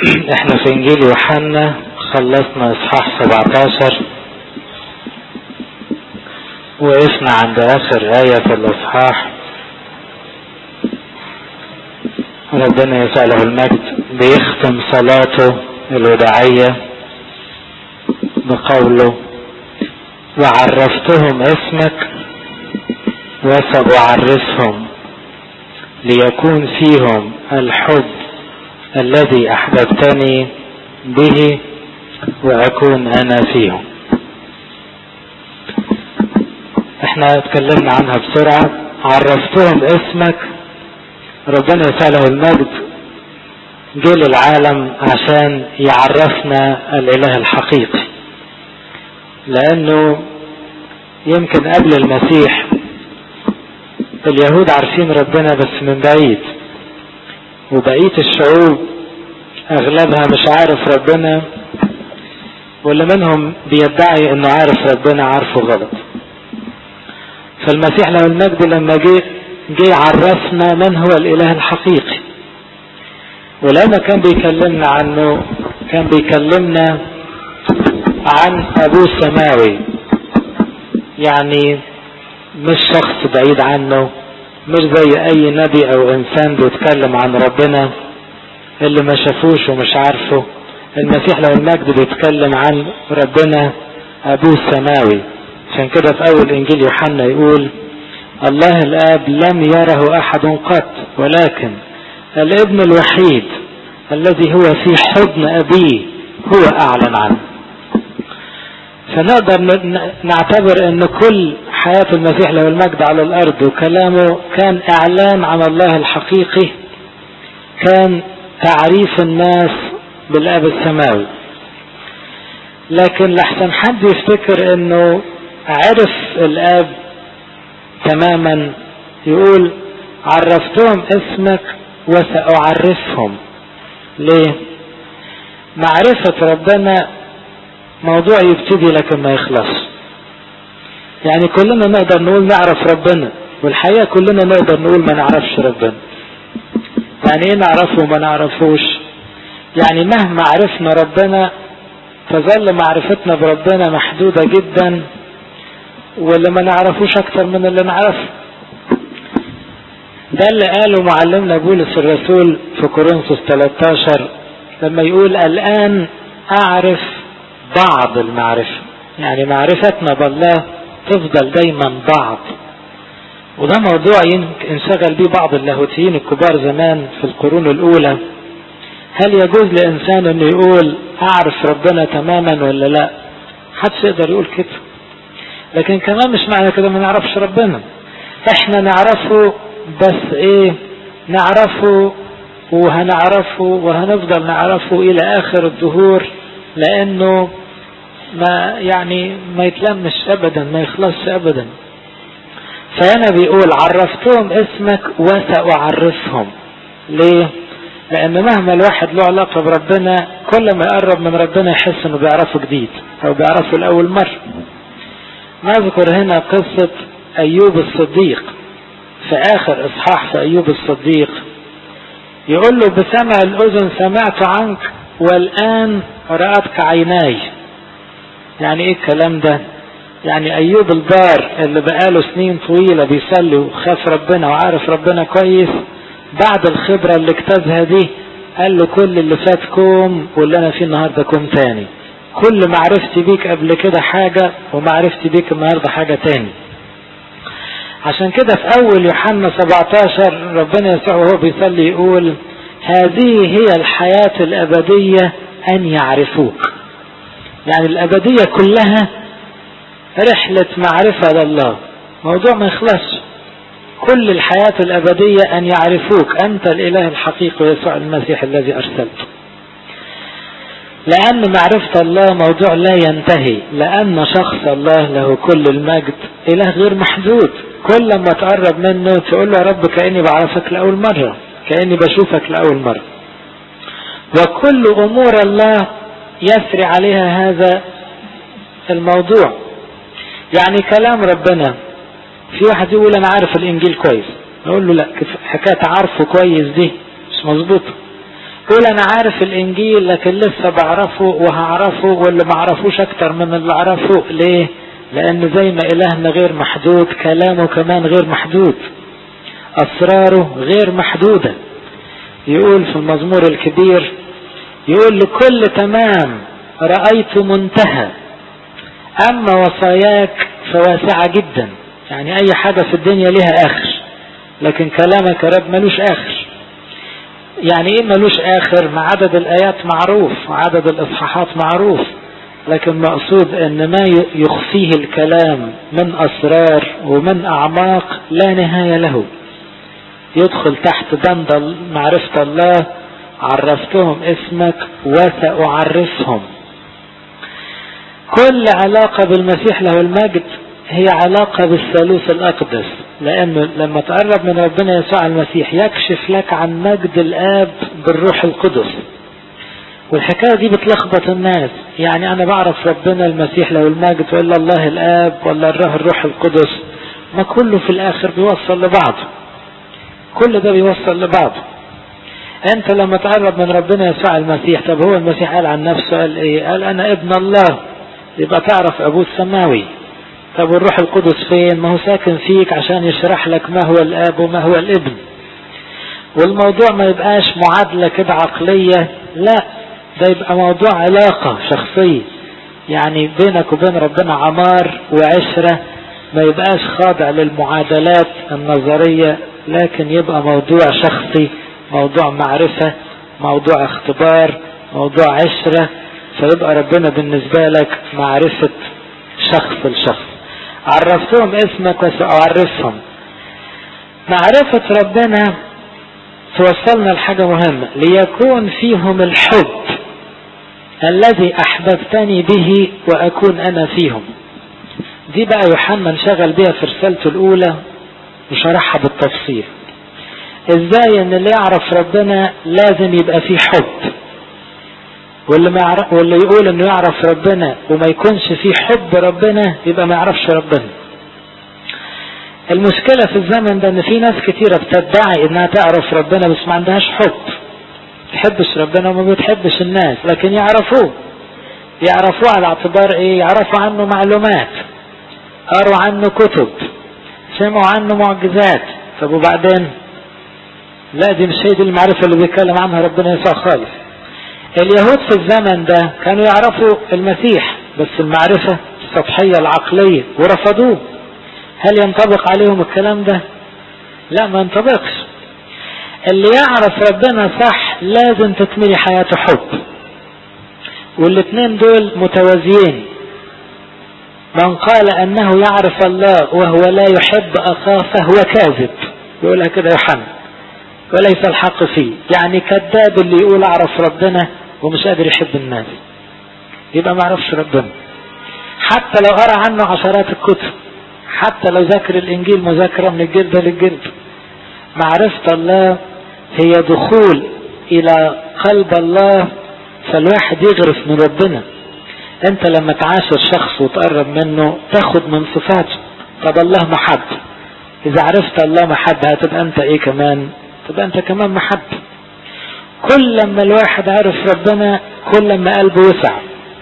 احنا في انجيل يوحنا خلصنا اصحاح 17 وقفنا عند اخر آية في الاصحاح ربنا يسأل له المجد بيختم صلاته الوداعية بقوله وعرفتهم اسمك وسأعرفهم ليكون فيهم الحب الذي أحببتني به وأكون أنا فيهم احنا اتكلمنا عنها بسرعة عرفتهم اسمك ربنا يسأله المجد جه للعالم عشان يعرفنا الإله الحقيقي لأنه يمكن قبل المسيح اليهود عارفين ربنا بس من بعيد وبقية الشعوب أغلبها مش عارف ربنا واللي منهم بيدعي انه عارف ربنا عارفه غلط فالمسيح له المجد لما جه جه عرفنا من هو الاله الحقيقي ولما كان بيكلمنا عنه كان بيكلمنا عن ابوه السماوي يعني مش شخص بعيد عنه مش زي اي نبي او انسان بيتكلم عن ربنا اللي ما شافوش ومش عارفه المسيح له المجد بيتكلم عن ربنا ابوه السماوي عشان كده في اول انجيل يوحنا يقول الله الاب لم يره احد قط ولكن الابن الوحيد الذي هو في حضن ابيه هو اعلن عنه فنقدر نعتبر ان كل حياة المسيح له المجد على الارض وكلامه كان اعلان عن الله الحقيقي كان تعريف الناس بالاب السماوي لكن لحسن حد يفتكر انه عرف الاب تماما يقول عرفتهم اسمك وسأعرفهم ليه معرفة ربنا موضوع يبتدي لكن ما يخلص يعني كلنا نقدر نقول نعرف ربنا والحقيقة كلنا نقدر نقول ما نعرفش ربنا يعني ايه نعرفه وما نعرفوش يعني مهما عرفنا ربنا تظل معرفتنا بربنا محدودة جدا واللي ما نعرفوش اكتر من اللي نعرفه ده اللي قاله معلمنا بولس الرسول في كورنثوس 13 لما يقول الان اعرف بعض المعرفة يعني معرفتنا بالله تفضل دايما بعض وده موضوع انشغل بيه بعض اللاهوتيين الكبار زمان في القرون الاولى هل يجوز لانسان انه يقول اعرف ربنا تماما ولا لا محدش يقدر يقول كده لكن كمان مش معنى كده ما نعرفش ربنا احنا نعرفه بس ايه نعرفه وهنعرفه وهنفضل نعرفه الى اخر الدهور لانه ما يعني ما يتلمش ابدا ما يخلصش ابدا فانا بيقول عرفتهم اسمك وسأعرفهم ليه لان مهما الواحد له علاقة بربنا كل ما يقرب من ربنا يحس انه بيعرفه جديد او بيعرفه لاول مرة نذكر هنا قصة ايوب الصديق في اخر اصحاح في ايوب الصديق يقول له بسمع الاذن سمعت عنك والان رأتك عيناي يعني ايه الكلام ده يعني ايوب البار اللي بقاله سنين طويلة بيصلي وخاف ربنا وعارف ربنا كويس بعد الخبرة اللي اجتازها دي قال له كل اللي فات كوم واللي انا فيه النهاردة كوم تاني كل معرفتي بيك قبل كده حاجة ومعرفتي بيك النهاردة حاجة تاني عشان كده في اول يوحنا 17 ربنا يسوع وهو بيصلي يقول هذه هي الحياة الابدية ان يعرفوك يعني الابدية كلها رحلة معرفة لله موضوع ما يخلصش كل الحياة الأبدية أن يعرفوك أنت الإله الحقيقي يسوع المسيح الذي أرسلته لأن معرفة الله موضوع لا ينتهي لأن شخص الله له كل المجد إله غير محدود كل ما تقرب منه تقول له يا رب كأني بعرفك لأول مرة كأني بشوفك لأول مرة وكل أمور الله يسري عليها هذا الموضوع يعني كلام ربنا في واحد يقول انا عارف الانجيل كويس نقول له لا حكاية عارفه كويس دي مش مظبوطة قول انا عارف الانجيل لكن لسه بعرفه وهعرفه واللي ما عرفوش اكتر من اللي عرفه ليه لان زي ما الهنا غير محدود كلامه كمان غير محدود اسراره غير محدودة يقول في المزمور الكبير يقول لكل تمام رأيت منتهى اما وصاياك فواسعة جدا يعني اي حاجة في الدنيا لها اخر لكن كلامك يا رب ملوش اخر يعني ايه ملوش اخر مع عدد الايات معروف وعدد الاصحاحات معروف لكن مقصود ان ما يخفيه الكلام من اسرار ومن اعماق لا نهاية له يدخل تحت بند معرفة الله عرفتهم اسمك وسأعرفهم كل علاقة بالمسيح له المجد هي علاقة بالثالوث الأقدس لأنه لما تقرب من ربنا يسوع المسيح يكشف لك عن مجد الآب بالروح القدس والحكاية دي بتلخبط الناس يعني أنا بعرف ربنا المسيح له المجد ولا الله الآب ولا الروح الروح القدس ما كله في الآخر بيوصل لبعضه كل ده بيوصل لبعضه أنت لما تقرب من ربنا يسوع المسيح طب هو المسيح قال عن نفسه قال إيه قال أنا ابن الله يبقى تعرف أبوه السماوي طب والروح القدس فين ما هو ساكن فيك عشان يشرح لك ما هو الاب وما هو الابن والموضوع ما يبقاش معادلة كده عقلية لا ده يبقى موضوع علاقة شخصية يعني بينك وبين ربنا عمار وعشرة ما يبقاش خاضع للمعادلات النظرية لكن يبقى موضوع شخصي موضوع معرفة موضوع اختبار موضوع عشرة فيبقى ربنا بالنسبة لك معرفة شخص لشخص عرفتهم اسمك وسأعرفهم معرفة ربنا توصلنا لحاجة مهمة ليكون فيهم الحب الذي أحببتني به وأكون أنا فيهم دي بقى يوحنا انشغل بيها في رسالته الأولى وشرحها بالتفصيل ازاي ان اللي يعرف ربنا لازم يبقى فيه حب واللي, ما يعرف واللي يقول انه يعرف ربنا وما يكونش فيه حب ربنا يبقى ما يعرفش ربنا المشكلة في الزمن ده ان في ناس كتيرة بتدعي انها تعرف ربنا بس ما عندهاش حب تحبش ربنا وما بتحبش الناس لكن يعرفوه يعرفوه على اعتبار ايه يعرفوا عنه معلومات قروا عنه كتب سمعوا عنه معجزات طب وبعدين لا دي مش هي دي المعرفة اللي بيتكلم عنها ربنا يسوع خالص اليهود في الزمن ده كانوا يعرفوا المسيح بس المعرفة السطحية العقلية ورفضوه هل ينطبق عليهم الكلام ده لا ما ينطبقش اللي يعرف ربنا صح لازم تتملي حياته حب والاثنين دول متوازيين من قال انه يعرف الله وهو لا يحب اخاه فهو كاذب يقولها كده يوحنا وليس الحق فيه يعني كذاب اللي يقول اعرف ربنا ومش قادر يحب الناس يبقى ما عرفش ربنا حتى لو قرا عنه عشرات الكتب حتى لو ذاكر الانجيل مذاكره من الجلد للجلد معرفة الله هي دخول الى قلب الله فالواحد يغرف من ربنا انت لما تعاشر شخص وتقرب منه تاخد من صفاته طب الله محب اذا عرفت الله محب هتبقى انت ايه كمان تبقى انت كمان محب كل لما الواحد عرف ربنا كل لما قلبه وسع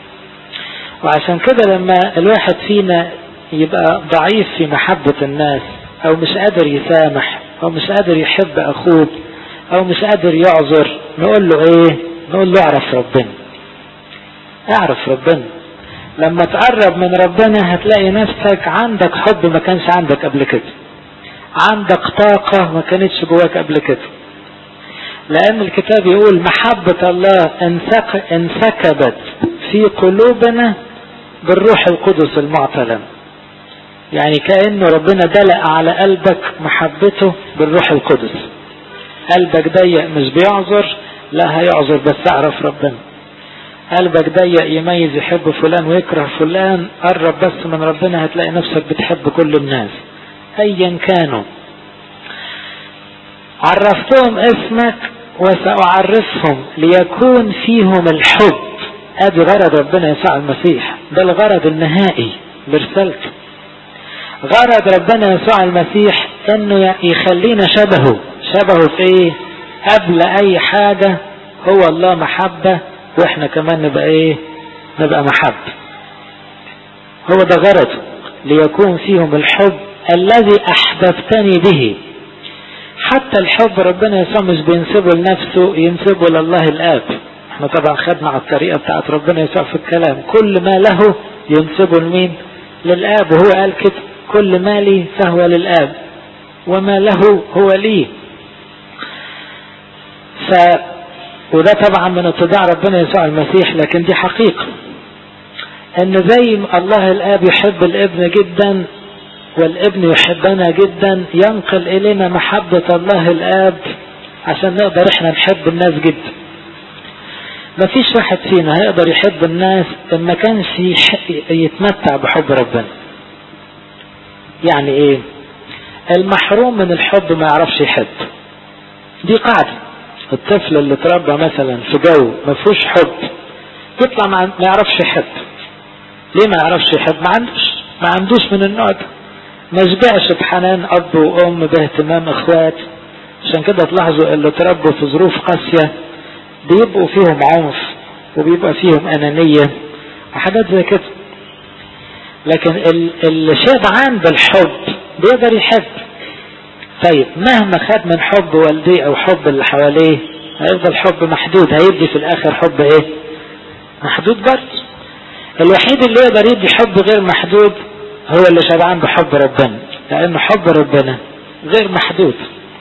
وعشان كده لما الواحد فينا يبقى ضعيف في محبة الناس او مش قادر يسامح او مش قادر يحب اخوه او مش قادر يعذر نقول له ايه نقول له اعرف ربنا اعرف ربنا لما تقرب من ربنا هتلاقي نفسك عندك حب ما كانش عندك قبل كده عندك طاقة ما كانتش جواك قبل كده لأن الكتاب يقول محبة الله انسكبت في قلوبنا بالروح القدس المعتلم يعني كأنه ربنا دلق على قلبك محبته بالروح القدس قلبك ضيق مش بيعذر لا هيعذر بس اعرف ربنا قلبك ضيق يميز يحب فلان ويكره فلان قرب بس من ربنا هتلاقي نفسك بتحب كل الناس ايا كانوا عرفتهم اسمك وسأعرفهم ليكون فيهم الحب ادي غرض ربنا يسوع المسيح ده الغرض النهائي برسالته غرض ربنا يسوع المسيح انه يخلينا شبهه شبهه في ايه قبل اي حاجة هو الله محبة واحنا كمان نبقى ايه نبقى محبة هو ده غرضه ليكون فيهم الحب الذي احببتني به حتى الحب ربنا يسوع مش بينسبه لنفسه ينسبه لله الاب احنا طبعا خدنا على الطريقة بتاعت ربنا يسوع في الكلام كل ما له ينسبه لمين للاب وهو قال كده كل ما لي فهو للاب وما له هو لي ف وده طبعا من اتباع ربنا يسوع المسيح لكن دي حقيقة ان زي الله الاب يحب الابن جدا والابن يحبنا جدا ينقل الينا محبة الله الاب عشان نقدر احنا نحب الناس جدا مفيش واحد فينا هيقدر يحب الناس ان ما كانش يتمتع بحب ربنا يعني ايه المحروم من الحب ما يعرفش يحب دي قاعدة الطفل اللي اتربى مثلا في جو ما فيهوش حب يطلع ما يعرفش يحب ليه ما يعرفش يحب ما عندوش ما عندوش من النوع ده ما شبعش بحنان اب وام باهتمام اخوات عشان كده تلاحظوا اللي اتربوا في ظروف قاسية بيبقوا فيهم عنف وبيبقى فيهم انانية وحاجات زي كده لكن اللي شبعان بالحب بيقدر يحب طيب مهما خد من حب والديه او حب اللي حواليه هيفضل حب محدود هيدي في الاخر حب ايه محدود برضه الوحيد اللي يقدر يدي حب غير محدود هو اللي شبعان بحب ربنا لان حب ربنا غير محدود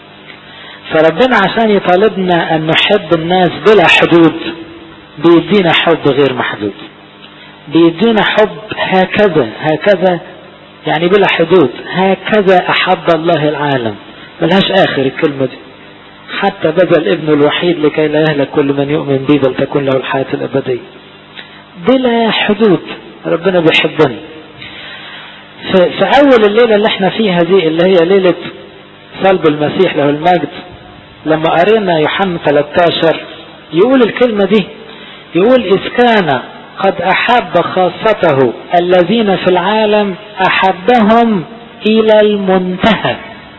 فربنا عشان يطالبنا ان نحب الناس بلا حدود بيدينا حب غير محدود بيدينا حب هكذا هكذا يعني بلا حدود هكذا احب الله العالم ملهاش اخر الكلمة دي حتى بذل ابنه الوحيد لكي لا يهلك كل من يؤمن به بل تكون له الحياة الابدية بلا حدود ربنا بيحبنا في اول الليلة اللي احنا فيها دي اللي هي ليلة صلب المسيح له المجد لما قرينا يوحنا 13 يقول الكلمة دي يقول إذ كان قد أحب خاصته الذين في العالم أحبهم إلى المنتهى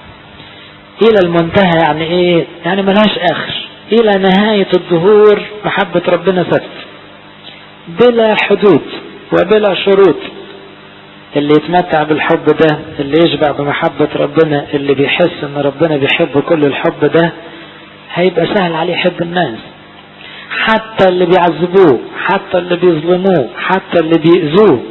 إلى المنتهى يعني إيه يعني ملهاش آخر إلى نهاية الظهور محبة ربنا ثبت بلا حدود وبلا شروط اللي يتمتع بالحب ده اللي يشبع بمحبة ربنا اللي بيحس ان ربنا بيحب كل الحب ده هيبقى سهل عليه يحب الناس حتى اللي بيعذبوه حتى اللي بيظلموه حتى اللي بيأذوه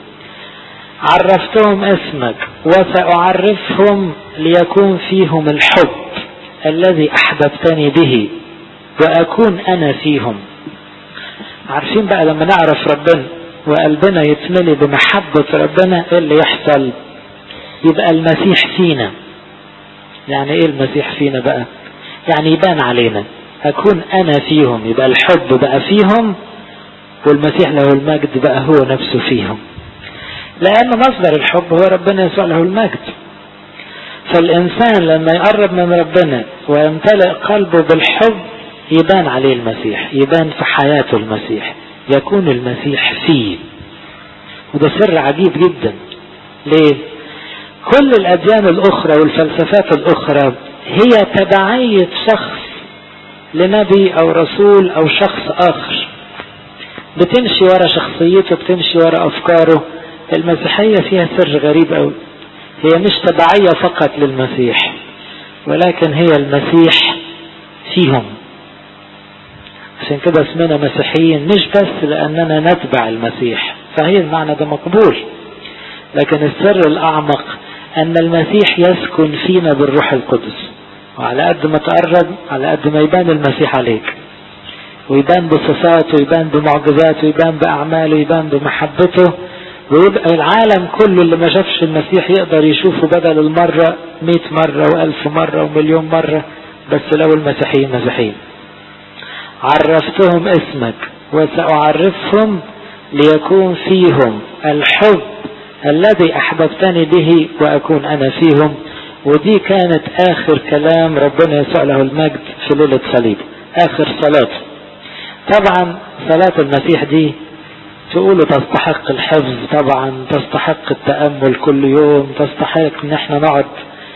عرفتهم اسمك وسأعرفهم ليكون فيهم الحب الذي أحببتني به وأكون أنا فيهم عارفين بقى لما نعرف ربنا وقلبنا يتملي بمحبة ربنا ايه اللي يحصل يبقى المسيح فينا يعني ايه المسيح فينا بقى يعني يبان علينا اكون انا فيهم يبقى الحب بقى فيهم والمسيح له المجد بقى هو نفسه فيهم لان مصدر الحب هو ربنا يسوع له المجد فالانسان لما يقرب من ربنا ويمتلئ قلبه بالحب يبان عليه المسيح يبان في حياته المسيح يكون المسيح فيه وده سر عجيب جدا ليه كل الأديان الأخرى والفلسفات الأخرى هي تبعية شخص لنبي أو رسول أو شخص آخر بتمشي ورا شخصيته بتمشي ورا أفكاره المسيحية فيها سر غريب أوي هي مش تبعية فقط للمسيح ولكن هي المسيح فيهم عشان كده اسمنا مسيحيين مش بس لأننا نتبع المسيح فهي المعنى ده مقبول لكن السر الأعمق أن المسيح يسكن فينا بالروح القدس وعلى قد ما تقرب على قد ما يبان المسيح عليك ويبان بصفاته ويبان بمعجزاته ويبان بأعماله ويبان بمحبته ويبقى العالم كله اللي ما شافش المسيح يقدر يشوفه بدل المرة مئة مرة وألف مرة ومليون مرة بس لو المسيحيين مسيحيين عرفتهم اسمك وسأعرفهم ليكون فيهم الحب الذي أحببتني به وأكون أنا فيهم ودي كانت آخر كلام ربنا يسوع له المجد في ليلة صليب آخر صلاة طبعا صلاة المسيح دي تقولوا تستحق الحفظ طبعا تستحق التأمل كل يوم تستحق ان احنا نقعد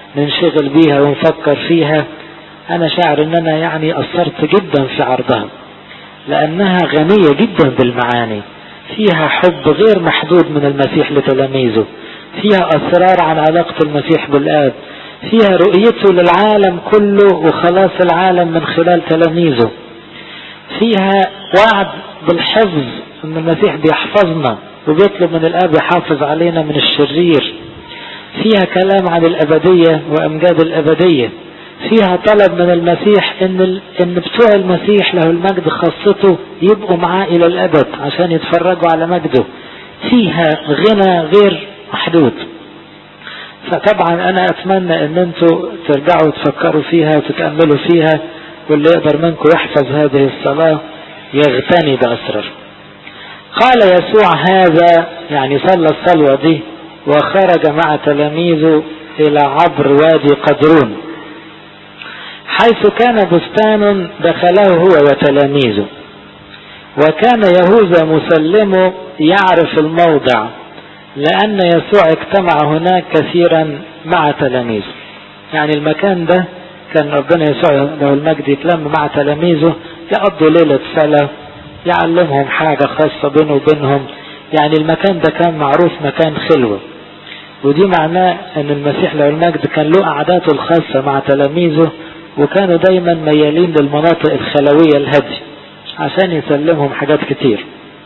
ننشغل بيها ونفكر فيها انا شاعر ان انا يعني اثرت جدا في عرضها لأنها غنية جدا بالمعاني فيها حب غير محدود من المسيح لتلاميذه فيها أسرار عن علاقة المسيح بالآب فيها رؤيته للعالم كله وخلاص العالم من خلال تلاميذه فيها وعد بالحفظ ان المسيح بيحفظنا وبيطلب من الاب يحافظ علينا من الشرير فيها كلام عن الابدية وامجاد الابدية فيها طلب من المسيح ان ان بتوع المسيح له المجد خاصته يبقوا معاه الى الابد عشان يتفرجوا على مجده فيها غنى غير محدود فطبعا انا اتمنى ان انتوا ترجعوا تفكروا فيها وتتأملوا فيها واللي يقدر منكم يحفظ هذه الصلاة يغتني بأسرار قال يسوع هذا يعني صلى الصلوة دي وخرج مع تلاميذه إلى عبر وادي قدرون حيث كان بستان دخله هو وتلاميذه وكان يهوذا مسلمه يعرف الموضع لأن يسوع اجتمع هناك كثيرا مع تلاميذه يعني المكان ده كان ربنا يسوع له المجد يتلم مع تلاميذه يقضوا ليلة صلاة يعلمهم حاجة خاصة بينه وبينهم يعني المكان ده كان معروف مكان خلوة ودي معناه ان المسيح له المجد كان له قعداته الخاصة مع تلاميذه وكانوا دايما ميالين للمناطق الخلوية الهادية عشان يسلمهم حاجات كتير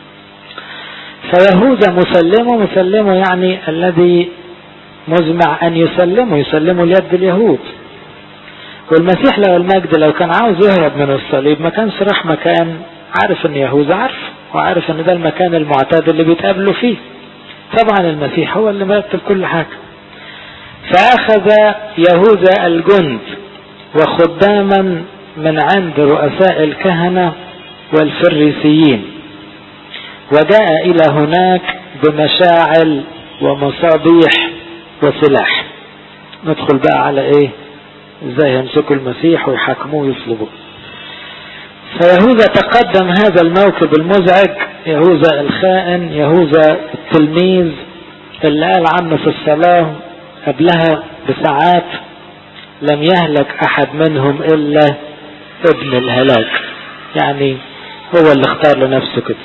فيهوذا مسلمه مسلمه يعني الذي مزمع ان يسلمه يسلمه ليد اليهود والمسيح له المجد لو كان عاوز يهرب من الصليب ما كانش راح مكان عارف ان يهوذا عارف وعارف ان ده المكان المعتاد اللي بيتقابلوا فيه طبعا المسيح هو اللي مرتب كل حاجة فأخذ يهوذا الجند وخداما من عند رؤساء الكهنة والفريسيين وجاء إلى هناك بمشاعل ومصابيح وسلاح ندخل بقى على ايه ازاي يمسكوا المسيح ويحاكموه ويصلبوه فيهوذا تقدم هذا الموكب المزعج يهوذا الخائن يهوذا التلميذ اللي قال عنه في الصلاة قبلها بساعات لم يهلك أحد منهم إلا ابن الهلاك يعني هو اللي اختار لنفسه كده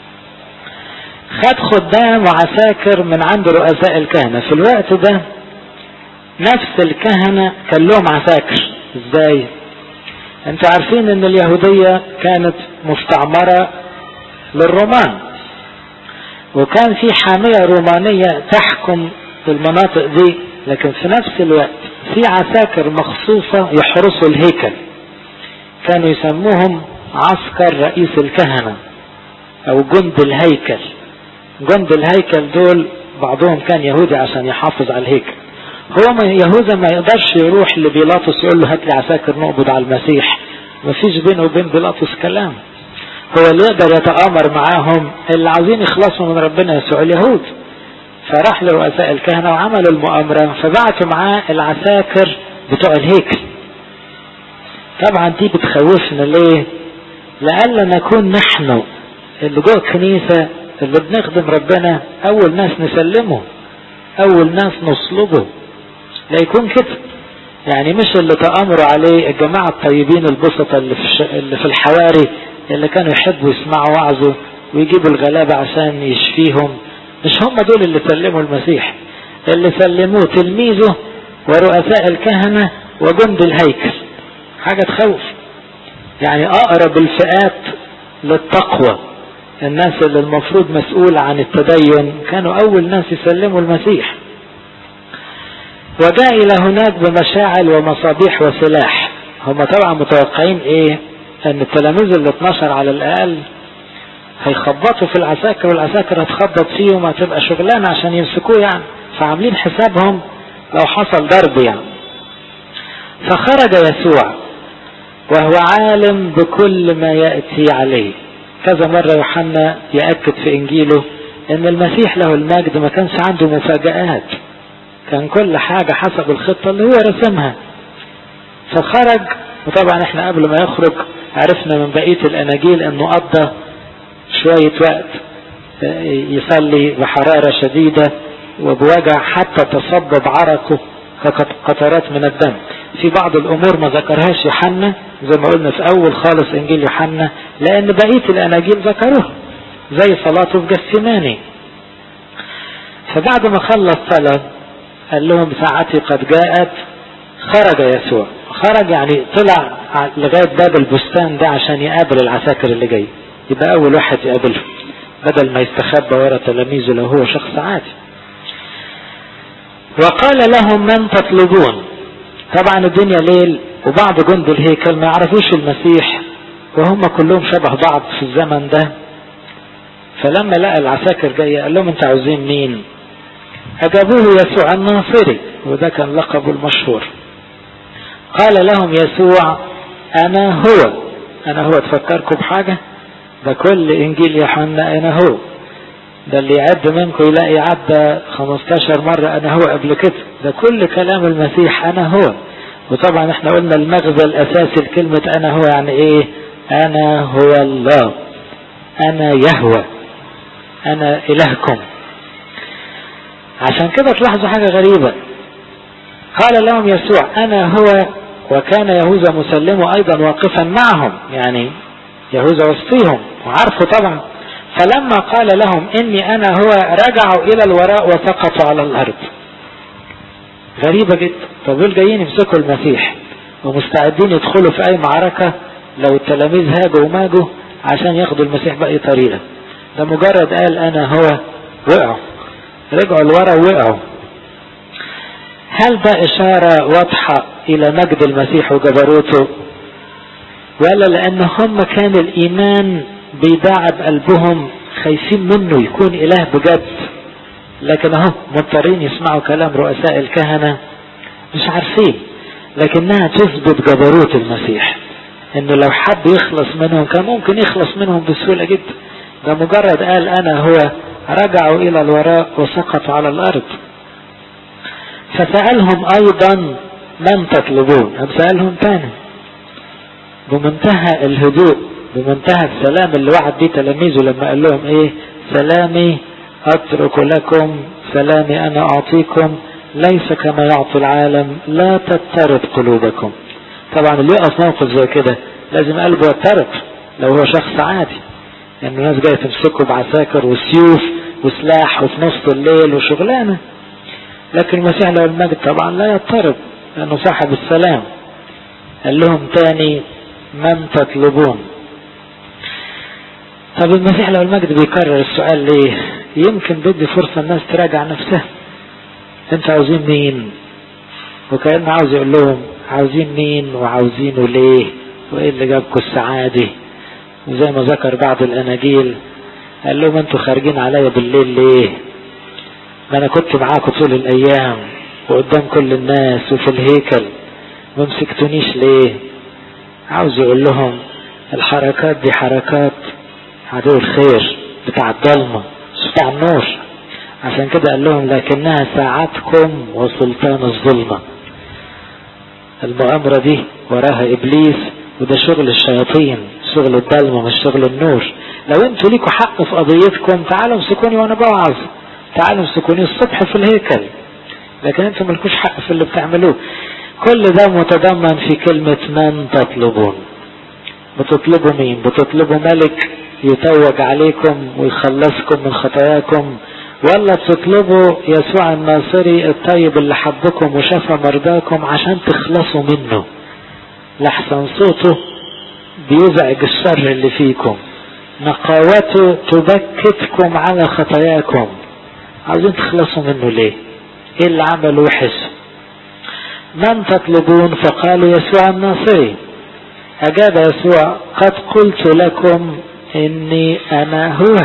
خد خدام وعساكر من عند رؤساء الكهنة في الوقت ده نفس الكهنة كان لهم عساكر ازاي انتوا عارفين ان اليهودية كانت مستعمرة للرومان وكان في حامية رومانية تحكم المناطق دي لكن في نفس الوقت في عساكر مخصوصة يحرسوا الهيكل كانوا يسموهم عسكر رئيس الكهنة او جند الهيكل جند الهيكل دول بعضهم كان يهودي عشان يحافظ على الهيكل هو ما يهوذا ما يقدرش يروح لبيلاطس يقول له هات لي عساكر نقبض على المسيح ما فيش بينه وبين بيلاطس كلام هو اللي يقدر يتآمر معاهم اللي عاوزين يخلصوا من ربنا يسوع اليهود فراح لرؤساء الكهنة وعملوا المؤامرة فبعتوا معاه العساكر بتوع الهيكل طبعا دي بتخوفنا ليه لألا نكون نحن اللي جوه الكنيسة اللي بنخدم ربنا أول ناس نسلمه أول ناس نصلبه لا يكون كده يعني مش اللي تأمروا عليه الجماعة الطيبين البسطة اللي في, اللي في الحواري اللي كانوا يحبوا يسمعوا وعظه ويجيبوا الغلابة عشان يشفيهم مش هم دول اللي سلموا المسيح اللي سلموه تلميذه ورؤساء الكهنة وجند الهيكل حاجة تخوف يعني أقرب الفئات للتقوى الناس اللي المفروض مسؤولة عن التدين كانوا أول ناس يسلموا المسيح وجاء إلى هناك بمشاعل ومصابيح وسلاح هم طبعا متوقعين ايه ان التلاميذ اللي 12 على الاقل هيخبطوا في العساكر والعساكر هتخبط فيهم وهتبقى شغلانة عشان يمسكوه يعني فعاملين حسابهم لو حصل ضرب يعني فخرج يسوع وهو عالم بكل ما يأتي عليه كذا مرة يوحنا يأكد في إنجيله إن المسيح له المجد ما كانش عنده مفاجآت كان كل حاجة حسب الخطة اللي هو رسمها فخرج وطبعا احنا قبل ما يخرج عرفنا من بقية الأناجيل إنه قضى شوية وقت يصلي بحرارة شديدة وبوجع حتى تصبب عرقه كقطرات من الدم في بعض الأمور ما ذكرهاش يوحنا زي ما قلنا في أول خالص إنجيل يوحنا لأن بقية الأناجيل ذكروه زي صلاته في جسيماني فبعد ما خلص صلاة قال لهم ساعتي قد جاءت خرج يسوع خرج يعني طلع لغاية باب البستان ده عشان يقابل العساكر اللي جاي يبقى أول واحد يقابله بدل ما يستخبى ورا تلاميذه لو هو شخص عادي وقال لهم من تطلبون طبعا الدنيا ليل وبعض جند الهيكل ما يعرفوش المسيح وهم كلهم شبه بعض في الزمن ده فلما لقى العساكر جاية قال لهم انت عاوزين مين أجابوه يسوع الناصري وده كان لقبه المشهور قال لهم يسوع أنا هو أنا هو تفكركم بحاجة ده كل إنجيل يوحنا أنا هو ده اللي يعد منكم يلاقي عدى 15 مرة أنا هو قبل كده ده كل كلام المسيح أنا هو وطبعا احنا قلنا المغزى الأساسي لكلمة أنا هو يعني إيه أنا هو الله أنا يهوى أنا إلهكم عشان كده تلاحظوا حاجة غريبة قال لهم يسوع أنا هو وكان يهوذا مسلمه أيضا واقفا معهم يعني يهوذا وسطيهم وعارفه طبعا فلما قال لهم إني أنا هو رجعوا إلى الوراء وسقطوا على الأرض غريبة جدا طب دول جايين يمسكوا المسيح ومستعدين يدخلوا في أي معركة لو التلاميذ هاجوا وماجوا عشان ياخدوا المسيح بأي طريقة ده مجرد قال أنا هو وقعوا رجعوا لورا ووقعوا هل ده إشارة واضحة إلى مجد المسيح وجبروته ولا لأن هم كان الإيمان بيداعب قلبهم خايفين منه يكون إله بجد لكن اهو مضطرين يسمعوا كلام رؤساء الكهنة مش عارفين لكنها تثبت جبروت المسيح انه لو حب يخلص منهم كان ممكن يخلص منهم بسهولة جدا ده مجرد قال انا هو رجعوا الى الوراء وسقطوا على الارض فسألهم ايضا من تطلبون سألهم تاني بمنتهى الهدوء بمنتهى السلام اللي وعد بيه تلاميذه لما قال لهم ايه سلامي اترك لكم سلامي انا اعطيكم ليس كما يعطي العالم لا تضطرب قلوبكم طبعا اللي يقف موقف زي كده لازم قلبه يضطرب لو هو شخص عادي لانه يعني ناس جايه تمسكه بعساكر وسيوف وسلاح وفي نص الليل وشغلانه لكن المسيح له المجد طبعا لا يضطرب لانه صاحب السلام قال لهم تاني من تطلبون طب المسيح له المجد بيكرر السؤال ليه يمكن بدي فرصة الناس تراجع نفسها انتوا عاوزين مين وكأنه عاوز يقول لهم عاوزين مين وعاوزينه ليه وايه اللي جابكم السعادة وزي ما ذكر بعض الاناجيل قال لهم انتوا خارجين عليا بالليل ليه ما انا كنت معاكم طول الايام وقدام كل الناس وفي الهيكل ما مسكتونيش ليه عاوز يقول لهم الحركات دي حركات عدو الخير بتاع الضلمة مش بتاع النور عشان كده قال لهم لكنها ساعتكم وسلطان الظلمة المؤامرة دي وراها إبليس وده شغل الشياطين شغل الضلمة مش شغل النور لو انتوا ليكوا حق في قضيتكم تعالوا امسكوني وانا بوعظ تعالوا امسكوني الصبح في الهيكل لكن انتوا ملكوش حق في اللي بتعملوه كل ده متضمن في كلمة من تطلبون بتطلبوا مين بتطلبوا ملك يتوج عليكم ويخلصكم من خطاياكم ولا تطلبوا يسوع الناصري الطيب اللي حبكم وشفى مرضاكم عشان تخلصوا منه لحسن صوته بيزعج الشر اللي فيكم نقاوته تبكتكم على خطاياكم عاوزين تخلصوا منه ليه ايه اللي عمله وحش من تطلبون فقالوا يسوع الناصري اجاب يسوع قد قلت لكم اني انا هو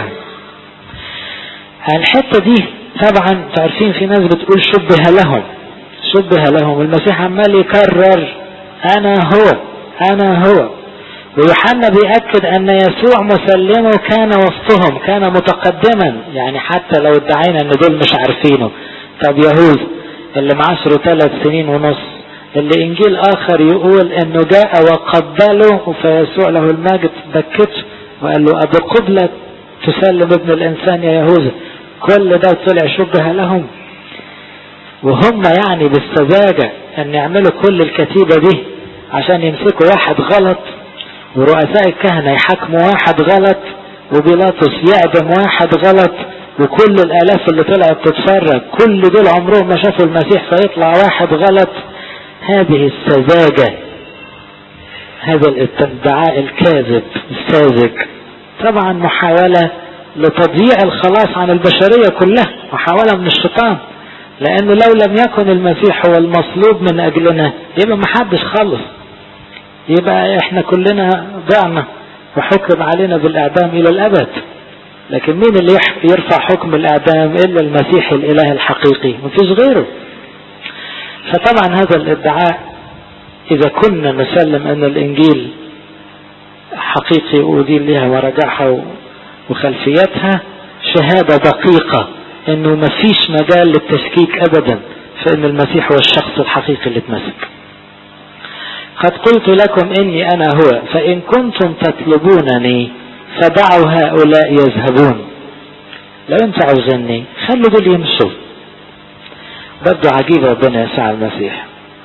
الحتة دي طبعا تعرفين في ناس بتقول شبه لهم شبه لهم المسيح عمال يكرر انا هو انا هو ويوحنا بيأكد ان يسوع مسلمه كان وسطهم كان متقدما يعني حتى لو ادعينا ان دول مش عارفينه طب يهوذ اللي معاشره ثلاث سنين ونص اللي انجيل اخر يقول انه جاء وقبله فيسوع له المجد بكته وقال له ابو قبلة تسلم ابن الانسان يا يهوذا كل ده طلع شبه لهم وهم يعني بالسذاجة ان يعملوا كل الكتيبة دي عشان يمسكوا واحد غلط ورؤساء الكهنة يحاكموا واحد غلط وبيلاطس يعدم واحد غلط وكل الالاف اللي طلعت تتفرج كل دول عمرهم ما شافوا المسيح فيطلع واحد غلط هذه السذاجة هذا الادعاء الكاذب الساذج طبعا محاولة لتضييع الخلاص عن البشرية كلها محاولة من الشيطان لأنه لو لم يكن المسيح هو المصلوب من أجلنا يبقى ما حدش خلص يبقى احنا كلنا ضعنا وحكم علينا بالإعدام إلى الأبد لكن مين اللي يرفع حكم الإعدام إلا المسيح الإله الحقيقي مفيش غيره فطبعا هذا الادعاء إذا كنا نسلم أن الإنجيل حقيقي ودين لها ورجعها وخلفيتها شهادة دقيقة انه ما فيش مجال للتشكيك ابدا في ان المسيح هو الشخص الحقيقي اللي اتمسك قد قلت لكم اني انا هو فان كنتم تطلبونني فدعوا هؤلاء يذهبون لو انتوا عاوزيني خلوا دول يمشوا برضه عجيب ربنا يسوع المسيح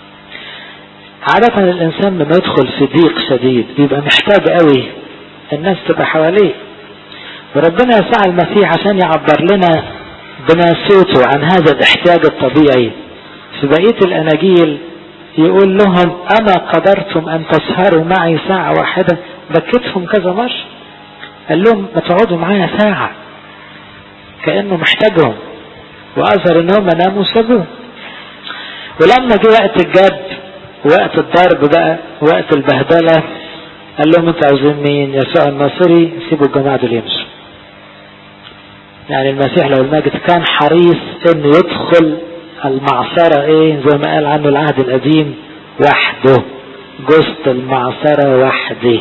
عادة الإنسان لما يدخل في ضيق شديد بيبقى محتاج قوي الناس تبقى حواليه وربنا يسوع المسيح عشان يعبر لنا بناسوته عن هذا الاحتياج الطبيعي في بقية الأناجيل يقول لهم أما قدرتم أن تسهروا معي ساعة واحدة بكتهم كذا مرة قال لهم ما تقعدوا معايا ساعة كأنه محتاجهم وأظهر إن هم ناموا سابوه ولما جه وقت الجد وقت الضرب بقى وقت البهدلة قال لهم انتوا عاوزين مين يسوع الناصري سيبوا الجماعة دول يمشوا يعني المسيح لو المجد كان حريص انه يدخل المعصرة ايه زي ما قال عنه العهد القديم وحده جزت المعصرة وحدي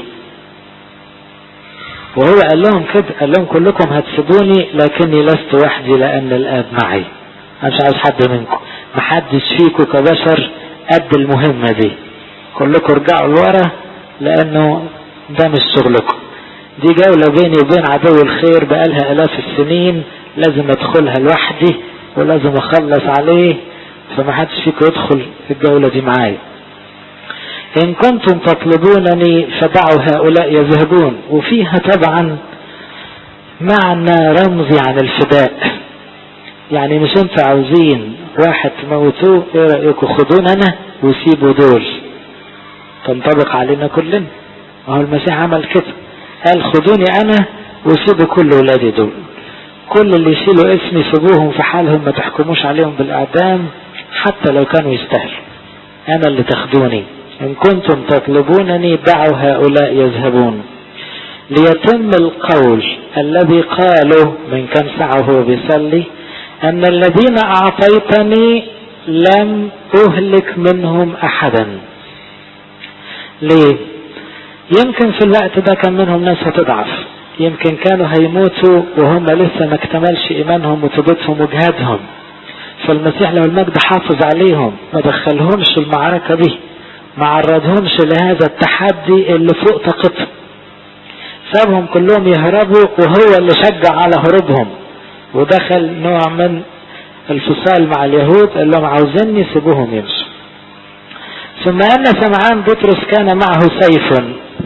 وهو قال لهم كده قال لهم كلكم هتسيبوني لكني لست وحدي لان الاب معي انا مش عاوز حد منكم محدش فيكم كبشر قد المهمة دي كلكم ارجعوا لورا لانه ده مش شغلكم دي جولة بيني وبين عدو الخير بقالها الاف السنين لازم ادخلها لوحدي ولازم اخلص عليه فما حدش فيكم يدخل في الجولة دي معايا ان كنتم تطلبونني فدعوا هؤلاء يذهبون وفيها طبعا معنى رمزي عن الفداء يعني مش انتوا عاوزين واحد تموتوه ايه رأيكم خدون انا وسيبوا دول تنطبق علينا كلنا ما هو المسيح عمل كده قال خدوني انا وسيبوا كل ولادي دول كل اللي يشيلوا اسمي سيبوهم في حالهم ما تحكموش عليهم بالاعدام حتى لو كانوا يستاهلوا انا اللي تاخدوني ان كنتم تطلبونني دعوا هؤلاء يذهبون ليتم القول الذي قاله من كم ساعة وهو بيصلي أن الذين أعطيتني لم أهلك منهم أحدا ليه يمكن في الوقت ده كان منهم ناس هتضعف يمكن كانوا هيموتوا وهم لسه ما اكتملش إيمانهم وتوبتهم وجهادهم فالمسيح لو المجد حافظ عليهم ما دخلهمش المعركة دي ما عرضهمش لهذا التحدي اللي فوق طاقتهم سابهم كلهم يهربوا وهو اللي شجع على هروبهم ودخل نوع من الفصال مع اليهود قال لهم عاوزيني سيبوهم يمشوا ثم أن سمعان بطرس كان معه سيف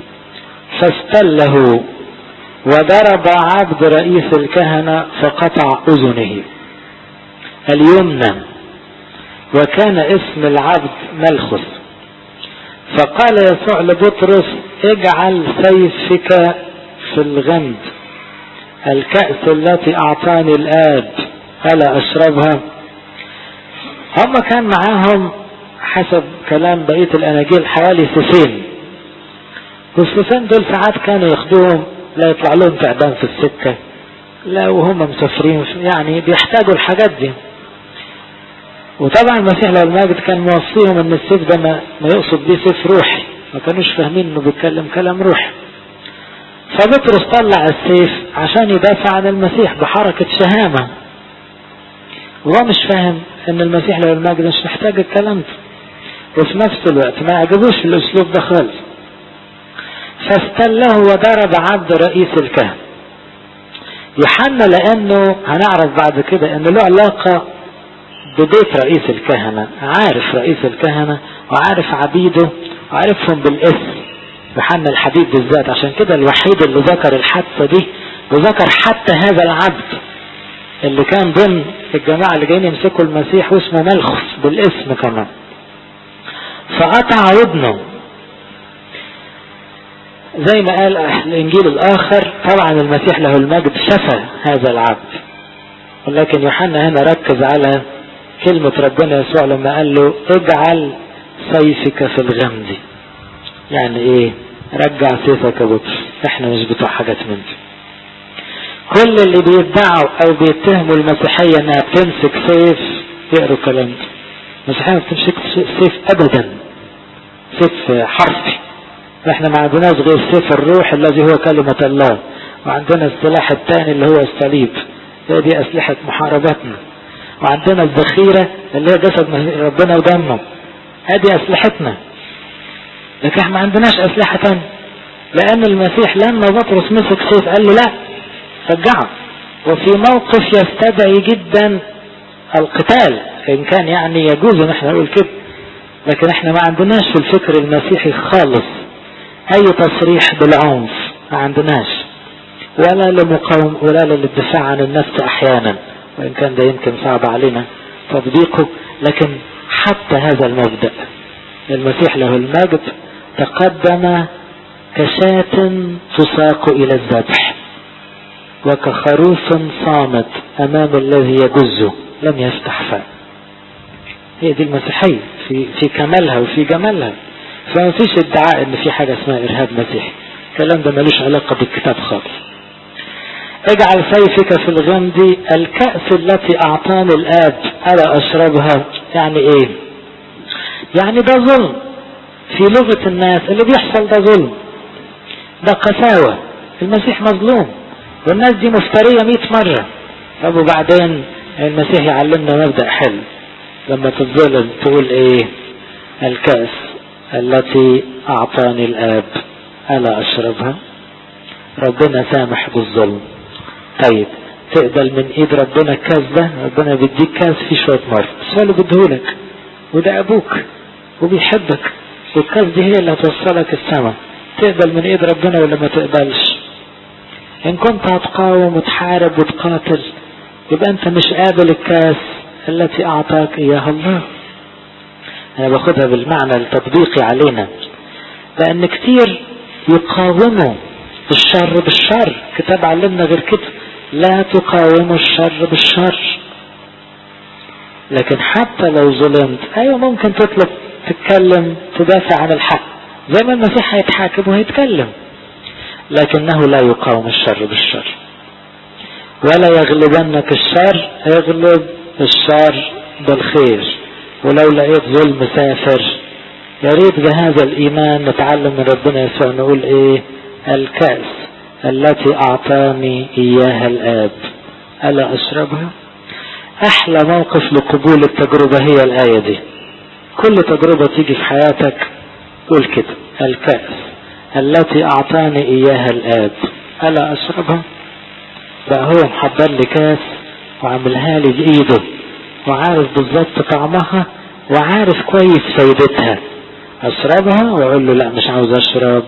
فاستله وضرب عبد رئيس الكهنة فقطع أذنه اليمنى وكان اسم العبد ملخس فقال يسوع لبطرس اجعل سيفك في الغمد الكأس التي أعطاني الآب ألا أشربها هم كان معاهم حسب كلام بقية الأناجيل حوالي سيفين والسيفين دول ساعات كانوا ياخدوهم لا يطلع لهم تعبان في السكة لا وهم مسافرين يعني بيحتاجوا الحاجات دي وطبعا المسيح لو الماجد كان موصيهم ان السيف ده ما, ما يقصد بيه سيف روحي ما كانوش فاهمين انه بيتكلم كلام روحي فبطرس طلع السيف عشان يدافع عن المسيح بحركة شهامة وهو مش فاهم ان المسيح لو المجد مش محتاج الكلام ده وفي نفس الوقت ما عجبوش الاسلوب ده خالص فاستله وضرب عبد رئيس الكهنة يوحنا لانه هنعرف بعد كده انه له علاقة ببيت رئيس الكهنة عارف رئيس الكهنة وعارف عبيده وعرفهم بالاسم يوحنا الحبيب بالذات عشان كده الوحيد اللي ذكر الحادثة دي وذكر حتى هذا العبد اللي كان ضمن الجماعة اللي جايين يمسكوا المسيح واسمه ملخص بالاسم كمان فقطع ودنه زي ما قال الانجيل الاخر طبعا المسيح له المجد شفى هذا العبد ولكن يوحنا هنا ركز على كلمة ربنا يسوع لما قال له اجعل سيفك في الغمد يعني ايه رجع سيفك يا بطرس احنا مش بتوع حاجات من دي كل اللي بيدعوا او بيتهموا المسيحية انها بتمسك سيف يقروا الكلام ده المسيحية ما بتمسك سيف ابدا سيف حرفي احنا ما عندناش غير سيف الروح الذي هو كلمة الله وعندنا السلاح الثاني اللي هو الصليب هي دي اسلحة محاربتنا وعندنا الذخيرة اللي هي جسد ربنا ودمه هذه اسلحتنا لكن احنا ما عندناش اسلحة تانية لان المسيح لما بطرس مسك سيف قال له لا رجعه وفي موقف يستدعي جدا القتال ان كان يعني يجوز ان احنا نقول كده لكن احنا ما عندناش في الفكر المسيحي خالص اي تصريح بالعنف ما عندناش ولا لمقاوم ولا للدفاع عن النفس احيانا وان كان ده يمكن صعب علينا تطبيقه لكن حتى هذا المبدأ المسيح له المجد تقدم كشاة تساق الى الذبح وكخروف صامت امام الذي يجزه لم يفتح فاه هي دي المسيحية في, في كمالها وفي جمالها فما فيش ادعاء ان في حاجة اسمها ارهاب مسيحي الكلام ده ملوش علاقة بالكتاب خالص اجعل سيفك في الغمد الكأس التي اعطاني الاب الا اشربها يعني ايه يعني ده ظلم في لغة الناس اللي بيحصل ده ظلم ده قساوة المسيح مظلوم والناس دي مفترية مئة مرة طب وبعدين المسيح يعلمنا مبدأ حلو لما تتظلم تقول ايه الكأس التي اعطاني الاب الا اشربها ربنا سامح بالظلم طيب تقبل من ايد ربنا الكاس ده ربنا بيديك كاس فيه شوية مر بس هو اللي بيديهولك وده ابوك وبيحبك والكاس دي هي اللي هتوصلك السما تقبل من ايد ربنا ولا ما تقبلش ان كنت هتقاوم وتحارب وتقاتل يبقى انت مش قابل الكاس التي اعطاك اياها الله انا باخدها بالمعنى التطبيقي علينا لان كتير يقاوموا الشر بالشر كتاب علمنا غير كده لا تقاوموا الشر بالشر لكن حتى لو ظلمت ايوه ممكن تطلب تتكلم تدافع عن الحق زي ما المسيح هيتحاكم وهيتكلم لكنه لا يقاوم الشر بالشر ولا يغلبنك الشر اغلب الشر بالخير ولو لقيت ظلم سافر يا ريت بهذا الايمان نتعلم من ربنا يسوع نقول ايه الكأس التي اعطاني اياها الاب الا اشربها احلى موقف لقبول التجربة هي الاية دي كل تجربة تيجي في حياتك قول كده الكأس التي اعطاني اياها الاب الا اشربها بقى هو محضر لي كاس وعاملها لي بايده وعارف بالظبط طعمها وعارف كويس فايدتها اشربها واقول له لا مش عاوز اشرب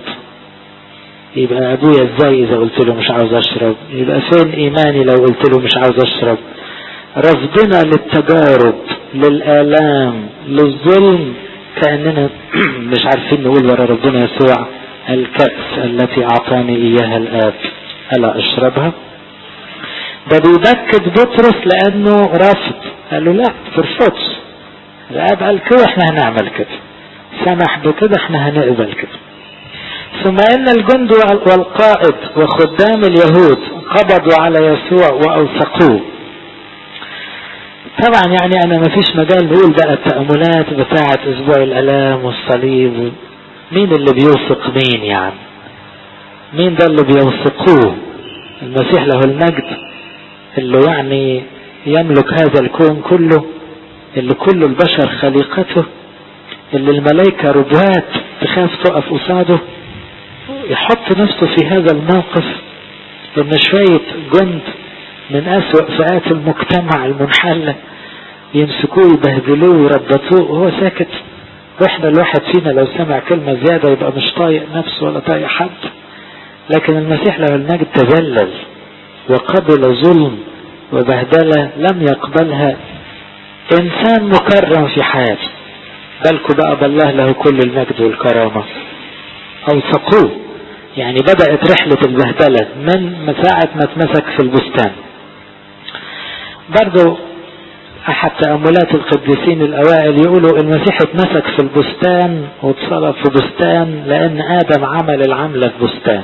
يبقى ابويا ازاي اذا قلت له مش عاوز اشرب يبقى فين ايماني لو قلت له مش عاوز اشرب رفضنا للتجارب للالام للظلم كاننا مش عارفين نقول ورا ربنا يسوع الكأس التي اعطاني اياها الاب الا اشربها ده بيبكت بطرس لانه رافض قال له لا ترفضش الاب قال كده احنا هنعمل كده سمح بكده احنا هنقبل كده ثم ان الجند والقائد وخدام اليهود قبضوا على يسوع واوثقوه طبعا يعني انا ما فيش مجال نقول بقى التأملات بتاعة اسبوع الالام والصليب مين اللي بيوثق مين يعني مين ده اللي بيوثقوه المسيح له المجد اللي يعني يملك هذا الكون كله اللي كل البشر خليقته اللي الملائكة ربوات تخاف تقف قصاده يحط نفسه في هذا الموقف ان شوية جند من اسوأ فئات المجتمع المنحلة يمسكوه يبهدلوه ويربطوه وهو ساكت واحنا الواحد فينا لو سمع كلمة زيادة يبقى مش طايق نفسه ولا طايق حد لكن المسيح له المجد تذلل وقبل ظلم وبهدلة لم يقبلها انسان مكرم في حياته بالكوا بقى بالله له كل المجد والكرامة اوثقوه يعني بدأت رحلة البهدلة من ساعة ما اتمسك في البستان برضو احد تأملات القديسين الاوائل يقولوا المسيح اتمسك في البستان واتصلب في بستان لان ادم عمل العملة في بستان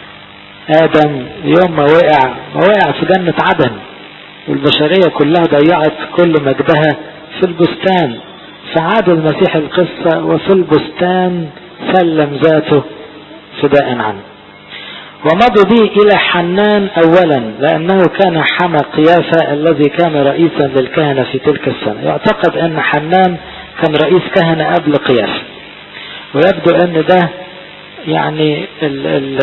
ادم يوم ما وقع ما وقع في جنة عدن والبشرية كلها ضيعت كل مجدها في البستان فعاد المسيح القصة وفي البستان سلم ذاته فداء عنه ومضوا به إلى حنان أولا لأنه كان حمى قيافة الذي كان رئيسا للكهنة في تلك السنة يعتقد أن حنان كان رئيس كهنة قبل قيافة ويبدو أن ده يعني ال ال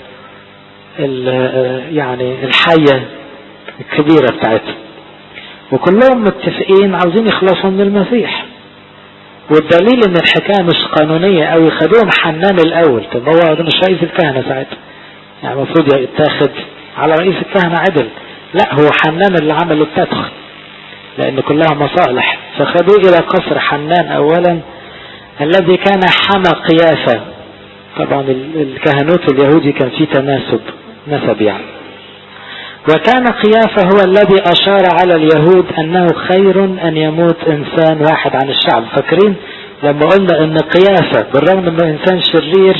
ال يعني الحية الكبيرة بتاعتهم وكلهم متفقين عاوزين يخلصوا من المسيح والدليل ان الحكاية مش قانونية او يخدوهم حنان الاول طب هو ده مش رئيس الكهنة ساعتها يعني المفروض يتاخد على رئيس الكهنة عدل لا هو حنان اللي عمل التدخل لان كلها مصالح فخدوه الى قصر حنان اولا الذي كان حمى قيافة طبعا الكهنوت اليهودي كان فيه تناسب نسب يعني وكان قيافة هو الذي أشار على اليهود أنه خير أن يموت إنسان واحد عن الشعب فاكرين لما قلنا أن قيافة بالرغم أنه إنسان شرير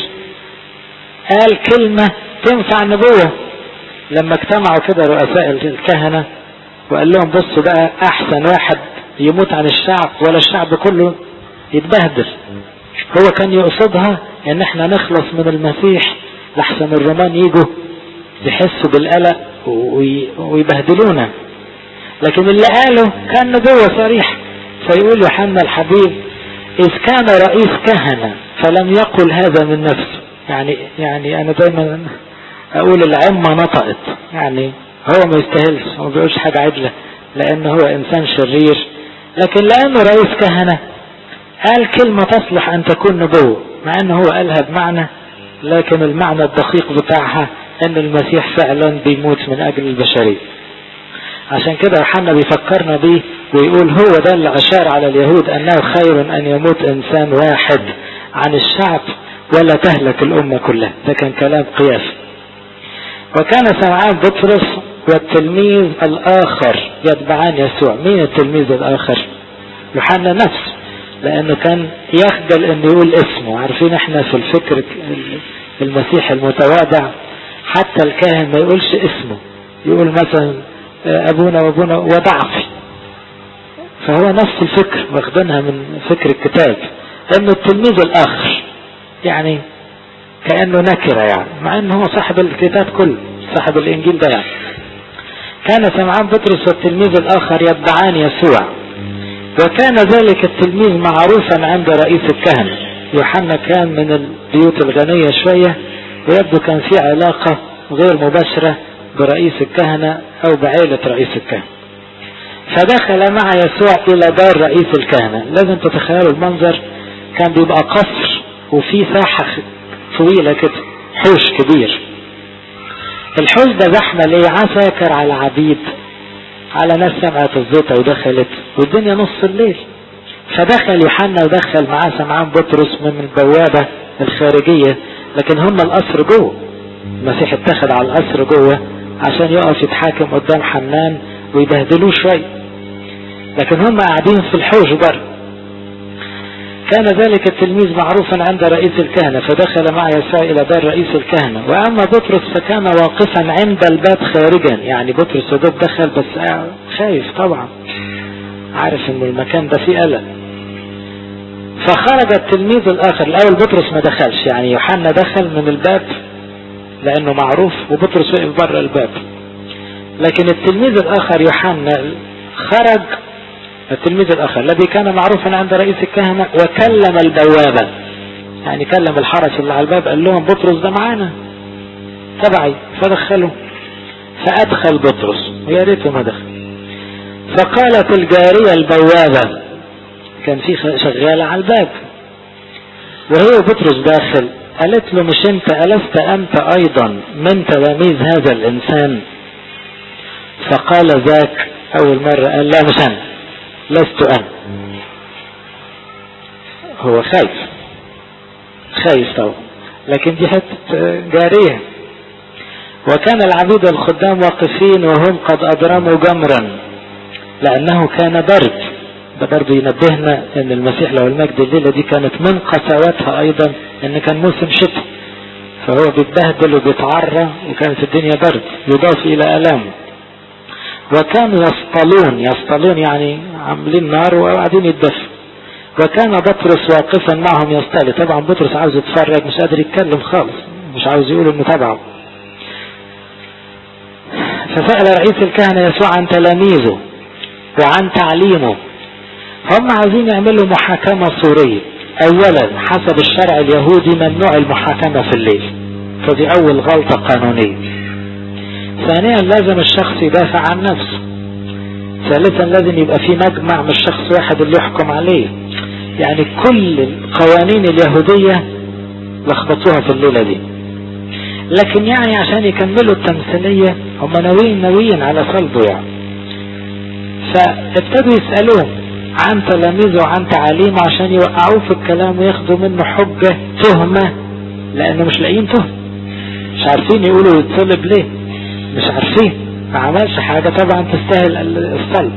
قال كلمة تنفع نبوة لما اجتمعوا كده رؤساء الكهنة وقال لهم بصوا بقى أحسن واحد يموت عن الشعب ولا الشعب كله يتبهدل هو كان يقصدها ان احنا نخلص من المسيح لحسن الرومان يجوا يحسوا بالقلق ويبهدلونا لكن اللي قاله كان نبوة صريحة فيقول يوحنا الحبيب إذ كان رئيس كهنة فلم يقل هذا من نفسه يعني يعني أنا دايما أقول العمة نطقت يعني هو ما يستاهلش هو ما بيقولش حاجة عدلة لأن هو إنسان شرير لكن لأنه رئيس كهنة قال كلمة تصلح أن تكون نبوة مع أنه هو قالها بمعنى لكن المعنى الدقيق بتاعها ان المسيح فعلا بيموت من اجل البشرية عشان كده يوحنا بيفكرنا بيه ويقول هو ده اللي اشار على اليهود انه خير ان يموت انسان واحد عن الشعب ولا تهلك الامة كلها ده كان كلام قياس وكان سمعان بطرس والتلميذ الاخر يتبعان يسوع مين التلميذ الاخر يوحنا نفسه لانه كان يخجل انه يقول اسمه عارفين احنا في الفكر المسيح المتواضع حتى الكاهن ما يقولش اسمه يقول مثلا ابونا وابونا وضعفي فهو نفس الفكر واخدينها من فكر الكتاب انه التلميذ الاخر يعني كانه نكره يعني مع انه هو صاحب الكتاب كله صاحب الانجيل ده يعني كان سمعان بطرس والتلميذ الاخر يتبعان يسوع وكان ذلك التلميذ معروفا عند رئيس الكهنه يوحنا كان من البيوت الغنيه شويه ويبدو كان في علاقة غير مباشرة برئيس الكهنة أو بعيلة رئيس الكهنة فدخل مع يسوع إلى دار رئيس الكهنة لازم تتخيلوا المنظر كان بيبقى قصر وفي ساحة طويلة كده حوش كبير الحوش ده زحمة ليه عساكر على عبيد على ناس سمعت الزيطة ودخلت والدنيا نص الليل فدخل يوحنا ودخل معاه سمعان بطرس من البوابة الخارجية لكن هم القصر جوه المسيح اتخذ على القصر جوه عشان يقف يتحاكم قدام حنان ويبهدلوه شوية لكن هم قاعدين في الحوش بره كان ذلك التلميذ معروفا عند رئيس الكهنة فدخل مع يسوع إلى دار رئيس الكهنة وأما بطرس فكان واقفا عند الباب خارجا يعني بطرس ودوب دخل بس خايف طبعا عارف ان المكان ده فيه قلق فخرج التلميذ الاخر الاول بطرس ما دخلش يعني يوحنا دخل من الباب لانه معروف وبطرس وقف بره الباب لكن التلميذ الاخر يوحنا خرج التلميذ الاخر الذي كان معروفا عند رئيس الكهنه وكلم البوابه يعني كلم الحرس اللي على الباب قال لهم بطرس ده معانا تبعي فدخلوا فادخل بطرس ويا ريته ما دخل فقالت الجاريه البوابه كان في شغالة على الباب وهي بطرس داخل قالت له مش انت ألست أنت أيضا من تلاميذ هذا الإنسان فقال ذاك أول مرة قال لا مش أنا لست أنا هو خايف خايف طبعا لكن دي حتة جارية وكان العبيد الخدام واقفين وهم قد أضرموا جمرا لأنه كان برد ده برضه ينبهنا ان المسيح لو المجد الليلة دي كانت من قساوتها ايضا ان كان موسم شتاء فهو بيتبهدل وبيتعرى وكانت الدنيا برد يضاف الى الام وكانوا يصطلون يصطلون يعني عاملين نار وقاعدين يتدفوا وكان بطرس واقفا معهم يصطلي طبعا بطرس عاوز يتفرج مش قادر يتكلم خالص مش عاوز يقول انه تبعه فسأل رئيس الكهنة يسوع عن تلاميذه وعن تعليمه هم عايزين يعملوا محاكمة صورية اولا حسب الشرع اليهودي ممنوع المحاكمة في الليل فدي اول غلطة قانونية ثانيا لازم الشخص يدافع عن نفسه ثالثا لازم يبقى في مجمع مش شخص واحد اللي يحكم عليه يعني كل القوانين اليهودية لخبطوها في الليلة دي لكن يعني عشان يكملوا التمثيلية هم ناويين ناويين على صلبه يعني فابتدوا يسألوه عن تلاميذه وعن تعاليمه عشان يوقعوه في الكلام وياخدوا منه حجة تهمة لأنه مش لاقيين تهمة مش عارفين يقولوا يتصلب ليه مش عارفين ما عملش حاجة طبعا تستاهل الصلب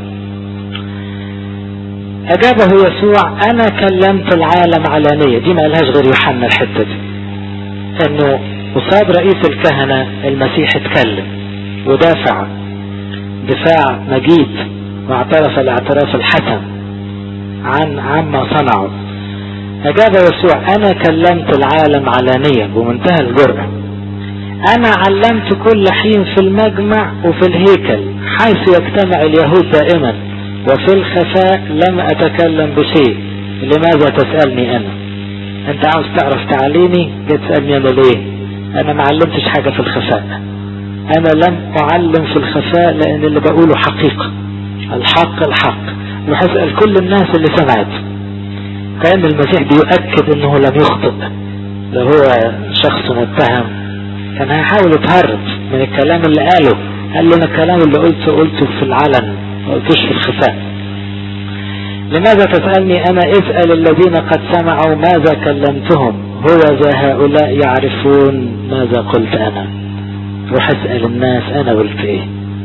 أجابه يسوع أنا كلمت العالم علانية دي ما قالهاش غير يوحنا الحتة دي إنه قصاد رئيس الكهنة المسيح اتكلم ودافع دفاع مجيد واعترف الاعتراف الحسن عن عما صنعوا أجاب يسوع أنا كلمت العالم علانيا بمنتهى الجرأة أنا علمت كل حين في المجمع وفي الهيكل حيث يجتمع اليهود دائما وفي الخفاء لم أتكلم بشيء لماذا تسألني أنا أنت عاوز تعرف تعليمي جيت تسألني أنا ليه أنا ما علمتش حاجة في الخفاء أنا لم أعلم في الخفاء لأن اللي بقوله حقيقة الحق الحق وهسأل كل الناس اللي سمعت كأن المسيح بيؤكد أنه لم يخطئ لو هو شخص متهم كان هيحاول يتهرب من الكلام اللي قاله قال له انا الكلام اللي قلته قلته في العلن ما قلتوش في الخفاء لماذا تسألني أنا اسأل الذين قد سمعوا ماذا كلمتهم هو ذا هؤلاء يعرفون ماذا قلت أنا روح اسأل الناس أنا قلت إيه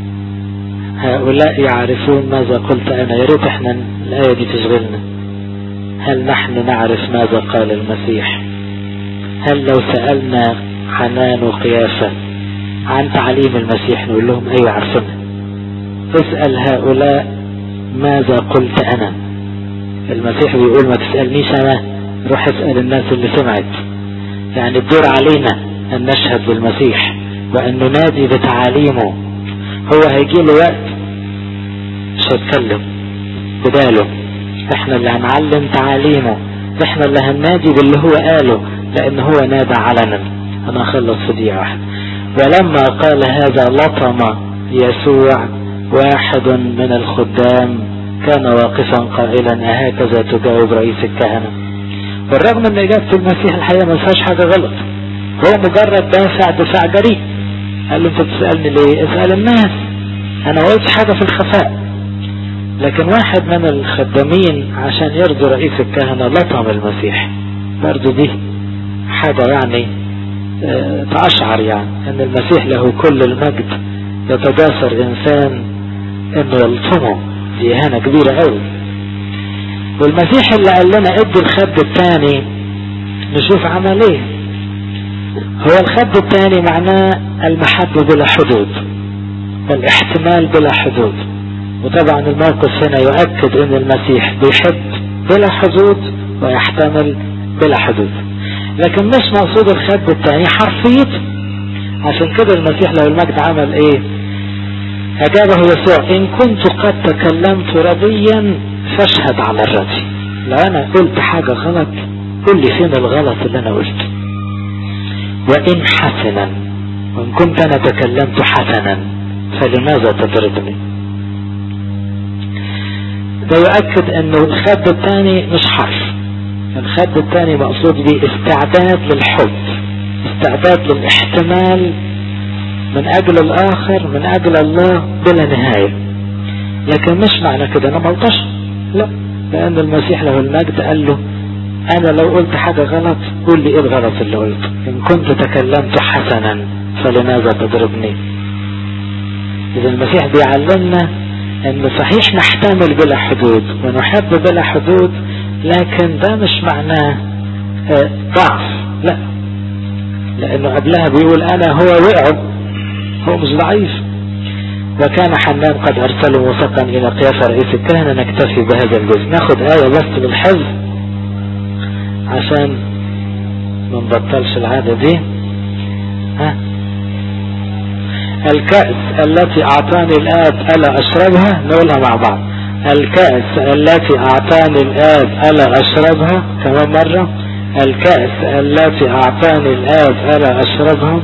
هؤلاء يعرفون ماذا قلت أنا يا ريت احنا الآية دي تشغلنا هل نحن نعرف ماذا قال المسيح هل لو سألنا حنان وقيافة عن تعليم المسيح نقول لهم ايوه عارفينها اسأل هؤلاء ماذا قلت انا المسيح بيقول ما تسألنيش انا روح اسأل الناس اللي سمعت يعني الدور علينا ان نشهد بالمسيح وان ننادي بتعاليمه هو هيجي له وقت مش هيتكلم بداله احنا اللي هنعلم تعاليمه احنا اللي هننادي باللي هو قاله لان هو نادى علنا انا اخلص في دقيقة واحدة ولما قال هذا لطم يسوع واحد من الخدام كان واقفا قائلا أهكذا تجاوب رئيس الكهنة بالرغم ان اجابة المسيح الحقيقة ما فيهاش حاجة غلط هو مجرد دافع دفاع جريء قال له انت بتسألني ليه اسأل الناس انا ما قلتش حاجة في الخفاء لكن واحد من الخدامين عشان يرضي رئيس الكهنة لطم المسيح برضو دي حاجة يعني اه تأشعر يعني ان المسيح له كل المجد يتجاسر انسان انه يلطمه دي اهانة كبيرة قوي والمسيح اللي قال لنا ادي الخد الثاني نشوف عمل ايه هو الخد الثاني معناه المحبة بلا حدود والاحتمال بلا حدود وطبعا الموقف هنا يؤكد ان المسيح بيحب بلا حدود ويحتمل بلا حدود لكن مش مقصود الخد الثاني حرفيته عشان كده المسيح لو المجد عمل ايه اجابه يسوع ان كنت قد تكلمت رضيا فاشهد على الرضي لو انا قلت حاجة غلط قل لي فين الغلط اللي انا قلته وان حسنا وان كنت انا تكلمت حسنا فلماذا تضربني ده يؤكد انه الخد الثاني مش حرف الخد الثاني مقصود به استعداد للحب استعداد للاحتمال من اجل الاخر من اجل الله بلا نهاية لكن مش معنى كده انا ملطش لا لان المسيح له المجد قال له انا لو قلت حاجة غلط قول لي ايه الغلط اللي قلته ان كنت تكلمت حسنا فلماذا تضربني اذا المسيح بيعلمنا ان صحيح نحتمل بلا حدود ونحب بلا حدود لكن ده مش معناه ضعف لا لانه قبلها بيقول انا هو وقعه هو مش ضعيف وكان حنان قد ارسله موثقا الى قيافه رئيس الكهنه نكتفي بهذا الجزء ناخد ايه بس من الحفظ عشان ما نبطلش العاده دي ها الكأس التي أعطاني الآب ألا أشربها نقولها مع بعض الكأس التي أعطاني الآب ألا أشربها كمان مرة الكأس التي أعطاني الآب ألا أشربها